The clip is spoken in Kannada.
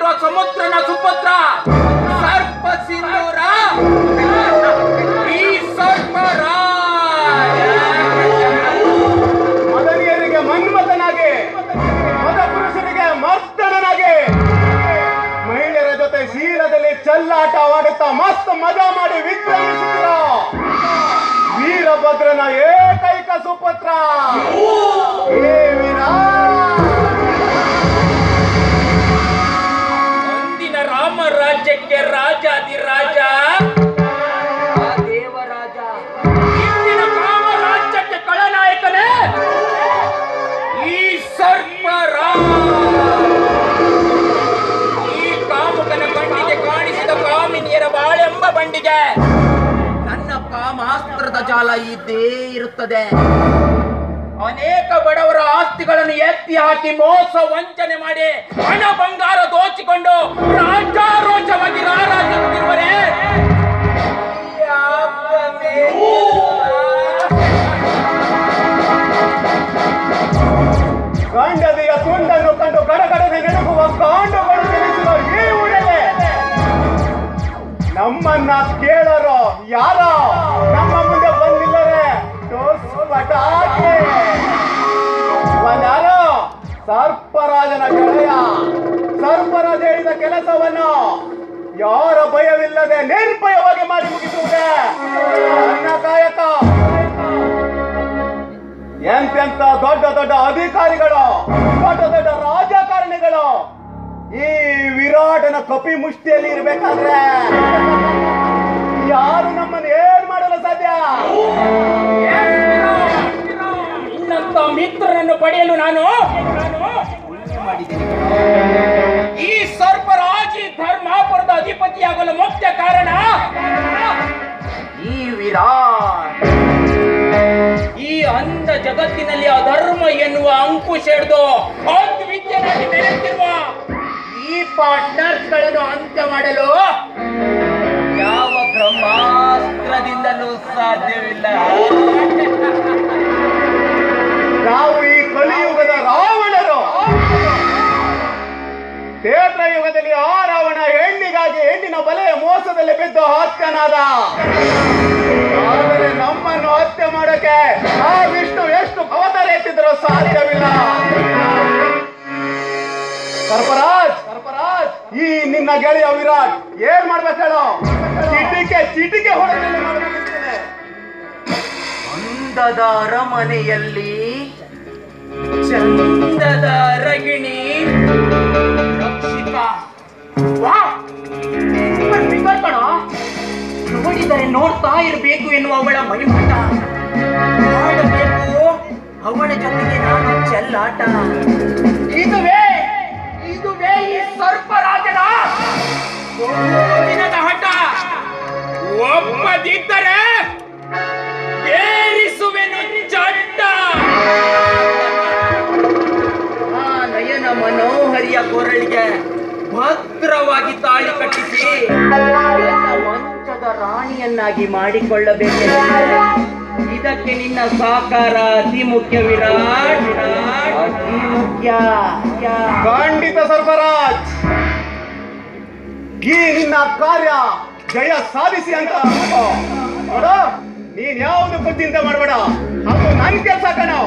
ಬಂದಿರುವ ಸಮುದ್ರನ ಸುಪುತ್ರ ಸರ್ಪ ಸಿಂಧೂರ ಈ ಸರ್ಪರಾಜ ಮದನಿಯರಿಗೆ ಮನ್ಮಥನಾಗಿ ಮದ ಪುರುಷರಿಗೆ ಮರ್ದನನಾಗಿ ಮಹಿಳೆಯರ ಜೊತೆ ಶೀಲದಲ್ಲಿ ಚೆಲ್ಲಾಟವಾಡುತ್ತಾ ಮಸ್ತ್ ಮಜಾ ಮಾಡಿ ವಿಜೃಂಭಿಸುತ್ತಿರ ವೀರಭದ್ರನ ಏಕೈಕ ಸುಪುತ್ರ ಏ ವೀರ ಅಂದಿನ ರಾಮ ರಾಜ್ಯಕ್ಕೆ ರಾಜಾದಿರಾಜ ಆ ದೇವರಾಜ ಇಂದಿನ ಕಾಮ ರಾಜ್ಯಕ್ಕೆ ಕಳನಾಯಕನೇ ಈ ಸರ್ಪರಾಜ ಈ ಕಾಮುಕನ ಬಂಡಿಗೆ ಕಾಣಿಸಿದ ಕಾಮಿನಿಯರ ಬಾಳೆಂಬ ಬಂಡಿಗೆ ನನ್ನ ಕಾಮಾಸ್ತ್ರದ ಜಾಲ ಇದ್ದೇ ಇರುತ್ತದೆ ಅನೇಕ ಬಡವರ ಆಸ್ತಿಗಳನ್ನು ಎತ್ತಿ ಹಾಕಿ ಮೋಸ ವಂಚನೆ ಮಾಡಿ ಹಣ ಬಂಗಾರ ದೋಚಿಕೊಂಡು ರಾಜಾರೋಚವಾಗಿ ರಾರಾಜಿಸುತ್ತಿರುವರೇ ಗಂಡದಿಯ ತುಂಡನ್ನು ಕಂಡು ಗಡಗಡನೆ ನೆನಪುವ ಕಾಂಡುಗಳು ತಿಳಿಸುವ ಈ ಊರಲ್ಲೇ ನಮ್ಮನ್ನ ಕೇಳರೋ ಯಾರೋ ನಮ್ಮ ಮುಂದೆ ಬಂದಿಲ್ಲರೆ ಟೋಸ್ ಪಟಾಕಿ ಯಾರೋ ಸರ್ಪರಾಜನ ಗೆಳೆಯ ಸರ್ಪರಾಜ ಹೇಳಿದ ಕೆಲಸವನ್ನು ಯಾರ ಭಯವಿಲ್ಲದೆ ನಿರ್ಭಯವಾಗಿ ಮಾಡಿ ಮುಗಿಸುವುದೇ ನನ್ನ ಕಾಯಕ ಎಂತೆಂತ ದೊಡ್ಡ ದೊಡ್ಡ ಅಧಿಕಾರಿಗಳು ದೊಡ್ಡ ದೊಡ್ಡ ರಾಜಕಾರಣಿಗಳು ಈ ವಿರಾಟನ ಕಪಿ ಮುಷ್ಟಿಯಲ್ಲಿ ಇರ್ಬೇಕಾದ್ರೆ ಯಾರು ನಮ್ಮನ್ನು ಏನ್ ಮಾಡಲು ಸಾಧ್ಯ ನಿನ್ನಂತ ಮಿತ್ರನನ್ನು ಪಡೆಯಲು ನಾನು ನಾನು ಪುಣ್ಯ ಮಾಡಿದ್ದೇನೆ. ಈ ಸರ್ಪರಾಜಿ ಧರ್ಮಾಪುರದ ಅಧಿಪತಿಯಾಗಲು ಮುಖ್ಯ ಕಾರಣ ಈ ವಿರಾಟ್ ಈ ಅಂಧ ಜಗತ್ತಿನಲ್ಲಿ ಅಧರ್ಮ ಎನ್ನುವ ಅಂಕುಶ ಹಿಡಿದು ಅದ್ವಿದ್ಯನಾಗಿ ಬೆಳೆಯುತ್ತಿರುವ ಈ ಪಾರ್ಟ್ನರ್ಸ್ ಗಳನ್ನು ಅಂತ್ಯ ಮಾಡಲು ಯಾವ ಬ್ರಹ್ಮಾಸ್ತ್ರದಿಂದಲೂ ಸಾಧ್ಯವಿಲ್ಲ ನಾವು ಈ ಕಲಿಯುಗದ ರಾವಣರು ಕ್ಷೇತ್ರ ಯುಗದಲ್ಲಿ ಆ ರಾವಣ ಹೆಣ್ಣಿಗಾಗಿ ಹೆಣ್ಣಿನ ಬಲೆಯ ಮೋಸದಲ್ಲಿ ಬಿದ್ದು ಹತ್ಯನಾದ ಆದರೆ ನಮ್ಮನ್ನು ಹತ್ಯೆ ಮಾಡೋಕೆ ಆ ವಿಷ್ಣು ಎಷ್ಟು ಅವತಾರ ಎತ್ತಿದ್ರು ಸಾಧ್ಯವಿಲ್ಲ ಸರ್ಪರಾಜ್ ಸರ್ಪರಾಜ್ ಈ ನಿನ್ನ ಗೆಳೆಯ ವಿರಾಟ್ ಏನ್ ಮಾಡ್ಬೇಕು ಹೇಳು ಚಿಟಿಕೆ ಚಿಟಿಕೆ ಹೊಡೆದಲ್ಲಿ ಮಾಡಬೇಕಿರ್ತದೆ ಅಂದದ ಅರಮನೆಯಲ್ಲಿ ಚಂದದ ಅರಗಿಣಿ ರಕ್ಷಿತ ವಾ ಸೂಪರ್ ಫಿಗರ್ ಕಣ ನೋಡಿದರೆ ನೋಡ್ತಾ ಇರಬೇಕು ಎನ್ನುವ ಅವಳ ಮೈಮುಟ ಆಡಬೇಕು ಅವಳ ಜೊತೆಗೆ ನಾನು ಚೆಲ್ಲಾಟ ಇದುವೇ ಇದುವೇ ಈ ಸರ್ಪರಾಜನ ದಿನದ ಹಠ ಒಪ್ಪದಿದ್ದರೆ ಏರಿಸುವೆನು ಚಡ್ಡ ಆ ನಯನ ಮನೋಹರಿಯ ಕೊರಳಿಗೆ ಭದ್ರವಾಗಿ ತಾಳಿ ಕಟ್ಟಿಸಿ ನನ್ನ ಮಂಚದ ರಾಣಿಯನ್ನಾಗಿ ಮಾಡಿಕೊಳ್ಳಬೇಕು ಇದಕ್ಕೆ ನಿನ್ನ ಸಾಕಾರ ಅತಿ ಮುಖ್ಯ ವಿರಾಟ್ ವಿರಾಟ್ ಅತಿ ಮುಖ್ಯ ಖಂಡಿತ ಸರ್ಫರಾಜ್ ಈ ನಿನ್ನ ಕಾರ್ಯ ಜಯ ಸಾಧಿಸಿ ಅಂತ ಅನ್ಕೋ. ನೋಡು ನೀನ್ ಯಾವ್ದಕ್ಕೂ ಚಿಂತೆ ಮಾಡಬೇಡ ಅದು ನನ್ ಕೆಲಸ ಕಣ